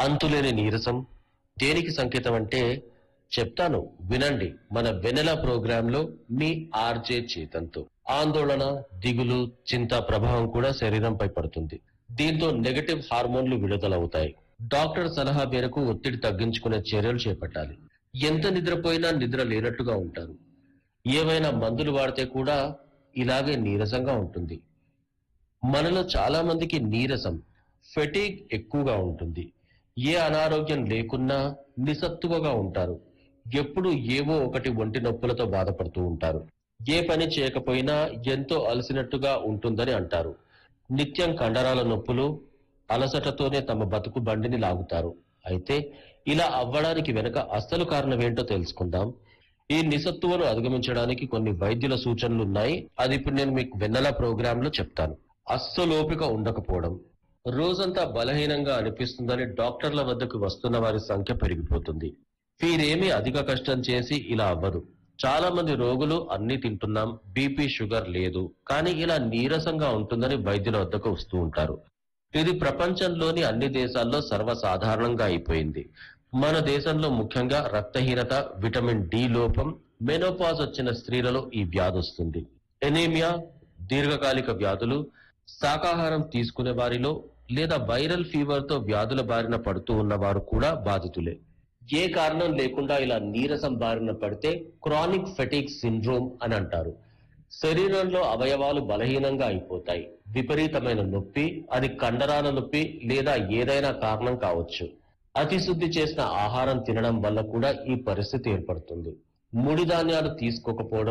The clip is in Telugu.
అంతులేని నీరసం దేనికి సంకేతం అంటే చెప్తాను వినండి మన వెనెల ప్రోగ్రామ్ లో మీ ఆర్జే చేతంతో ఆందోళన దిగులు చింత ప్రభావం కూడా శరీరంపై పడుతుంది దీంతో నెగటివ్ హార్మోన్లు విడుదలవుతాయి డాక్టర్ సలహా మేరకు ఒత్తిడి తగ్గించుకునే చర్యలు చేపట్టాలి ఎంత నిద్రపోయినా నిద్ర లేనట్టుగా ఉంటారు ఏవైనా మందులు వాడితే కూడా ఇలాగే నీరసంగా ఉంటుంది మనలో చాలా మందికి నీరసం ఫెటీగ్ ఎక్కువగా ఉంటుంది ఏ అనారోగ్యం లేకున్నా నిస్సత్తువగా ఉంటారు ఎప్పుడు ఏవో ఒకటి ఒంటి నొప్పులతో బాధపడుతూ ఉంటారు ఏ పని చేయకపోయినా ఎంతో అలసినట్టుగా ఉంటుందని అంటారు నిత్యం కండరాల నొప్పులు అలసటతోనే తమ బతుకు బండిని లాగుతారు అయితే ఇలా అవ్వడానికి వెనుక అసలు కారణం ఏంటో తెలుసుకుందాం ఈ నిస్సత్తువను అధిగమించడానికి కొన్ని వైద్యుల సూచనలు ఉన్నాయి అది ఇప్పుడు నేను మీకు వెన్నెల ప్రోగ్రామ్ లో చెప్తాను అస్సలు ఓపిక ఉండకపోవడం రోజంతా బలహీనంగా అనిపిస్తుందని డాక్టర్ల వద్దకు వస్తున్న వారి సంఖ్య పెరిగిపోతుంది వీరేమీ అధిక కష్టం చేసి ఇలా అవ్వదు చాలా మంది రోగులు అన్ని తింటున్నాం బీపీ షుగర్ లేదు కానీ ఇలా నీరసంగా ఉంటుందని వైద్యుల వద్దకు వస్తూ ఉంటారు ఇది ప్రపంచంలోని అన్ని దేశాల్లో సర్వసాధారణంగా అయిపోయింది మన దేశంలో ముఖ్యంగా రక్తహీనత విటమిన్ డి లోపం మెనోపాజ్ వచ్చిన స్త్రీలలో ఈ వ్యాధి వస్తుంది ఎనీమియా దీర్ఘకాలిక వ్యాధులు శాకాహారం తీసుకునే వారిలో లేదా వైరల్ ఫీవర్ తో వ్యాధుల బారిన పడుతూ ఉన్నవారు కూడా బాధితులే ఏ కారణం లేకుండా ఇలా నీరసం బారిన పడితే క్రానిక్ ఫెటిక్ సిండ్రోమ్ అని అంటారు శరీరంలో అవయవాలు బలహీనంగా అయిపోతాయి విపరీతమైన నొప్పి అది కండరాల నొప్పి లేదా ఏదైనా కారణం కావచ్చు అతి శుద్ధి చేసిన ఆహారం తినడం వల్ల కూడా ఈ పరిస్థితి ఏర్పడుతుంది ముడి ధాన్యాలు తీసుకోకపోవడం